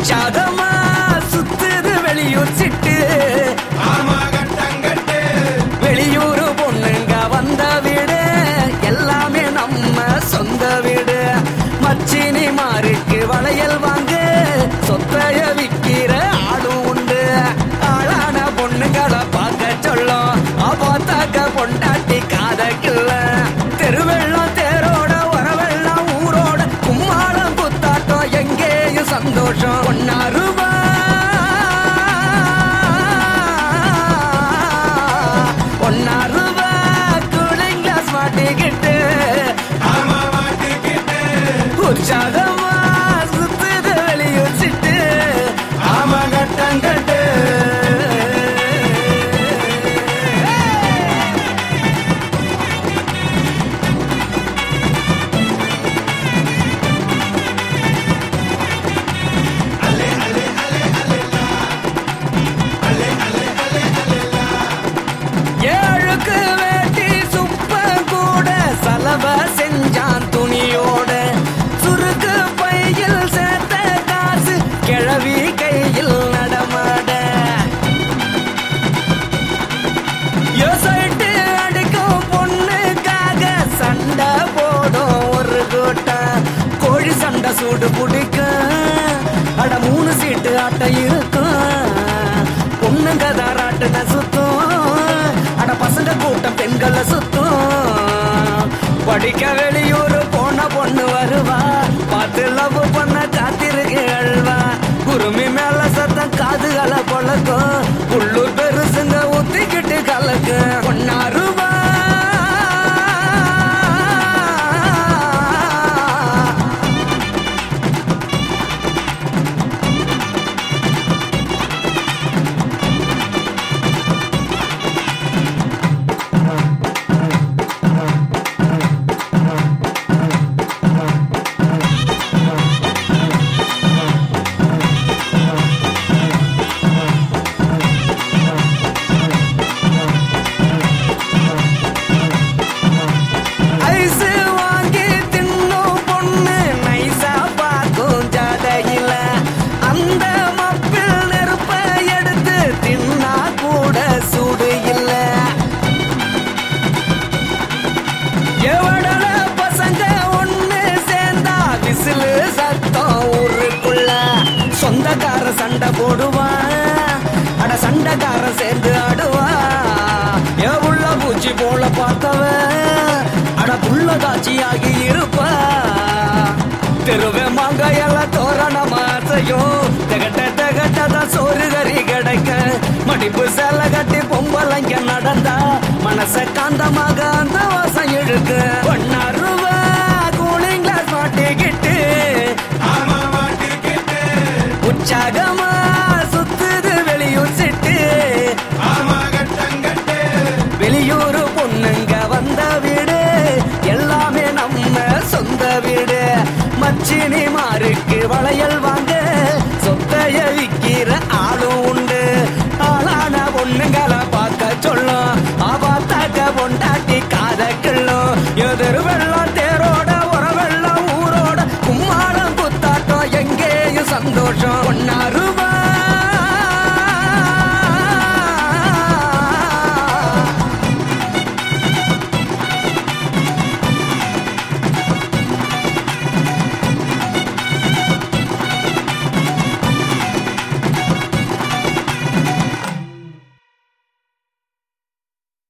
உற்சாகமா சுத்துது வெளியூர் சிட்டு ஆமா கட்டங்கட்டு வெளியூர் பொண்ணுங்க வந்த வீடு எல்லாமே நம்ம சொந்த வீடு மச்சினி மாருக்கு வளையல் வாங்க சொத்தைய விக்கிற ஆளும் உண்டு ஆளான பொண்ணுங்களை பார்க்க சொல்லும் பார்த்தாக்க பொண்டாட்டி காதக்கில்ல தெருவெல்லாம் தேரோட உறவெல்லாம் ஊரோட கும்மாளம் குத்தாட்டம் எங்கேயும் சந்தோஷம் ஒன்னா ரூபா ஒன்னா ரூபா கூலிங் கிளாஸ் மாட்டிக்கிட்டு ஆமா மாட்டிக்கிட்டு உற்சாகமா சுத்துது வெளியூர் சிட்டு ஆமா கட்டங்கட்டு ஏழுக்கு வேட்டி சுப்ப கூட சலவ செஞ்சான் துணியோட சுருக்கு பையில் சேர்த்த காசு கிழவி கையில் நடமாட யோசைட்டு அடிக்கும் பொண்ணுக்காக சண்டை போடும் ஒரு கூட்டம் கோழி சண்டை சூடு பிடிக்கும் அட மூணு சீட்டு ஆட்ட இருக்கும் பொண்ணுங்க தாராட்டுன சுத்தும் அட பசங்க கூட்டம் பெண்களை சுத்தும் படிக்க வெளியூர் போன பொண்ணு வருவா பார்த்து லவ் பண்ண காத்திருக்கு அழ்வா குருமி மேல சத்தம் காதுகளை பொழக்கும் உள்ளூர் பெருசுங்க ஊத்திக்கிட்டு கலக்கு ஒன்னா ரூபா ஐஸ் வாங்கி தின்னும் பொண்ணு நைசா பார்க்கும் ஜாதையில அந்த மப்பில் நெருப்ப எடுத்து தின்னா கூட சூடு இல்ல எவடல பசங்க ஒண்ணு சேர்ந்தா விசிலு சத்தம் ஊருக்குள்ள சொந்தக்கார சண்டை போடுவான் அட சண்டைக்கார சேர்ந்து ஆடுவான் ஏ உள்ள பூச்சி போல பார்த்தவன் அட புள்ள காட்சியாகி இருப்பா தெருவே மாங்காயெல்லாம் தோரணமா செய்யும் திகட்ட திகட்டதான் சோறு கறி கிடைக்க மடிப்பு சேலை கட்டி பொம்பளைங்க நடந்தா மனச காந்தமாக அந்த வாசம் இழுக்கு ஒன்னா ரூபா கூலிங் கிளாஸ் மாட்டிக்கிட்டு ஆமா மாட்டிக்கிட்டு உற்சாகமா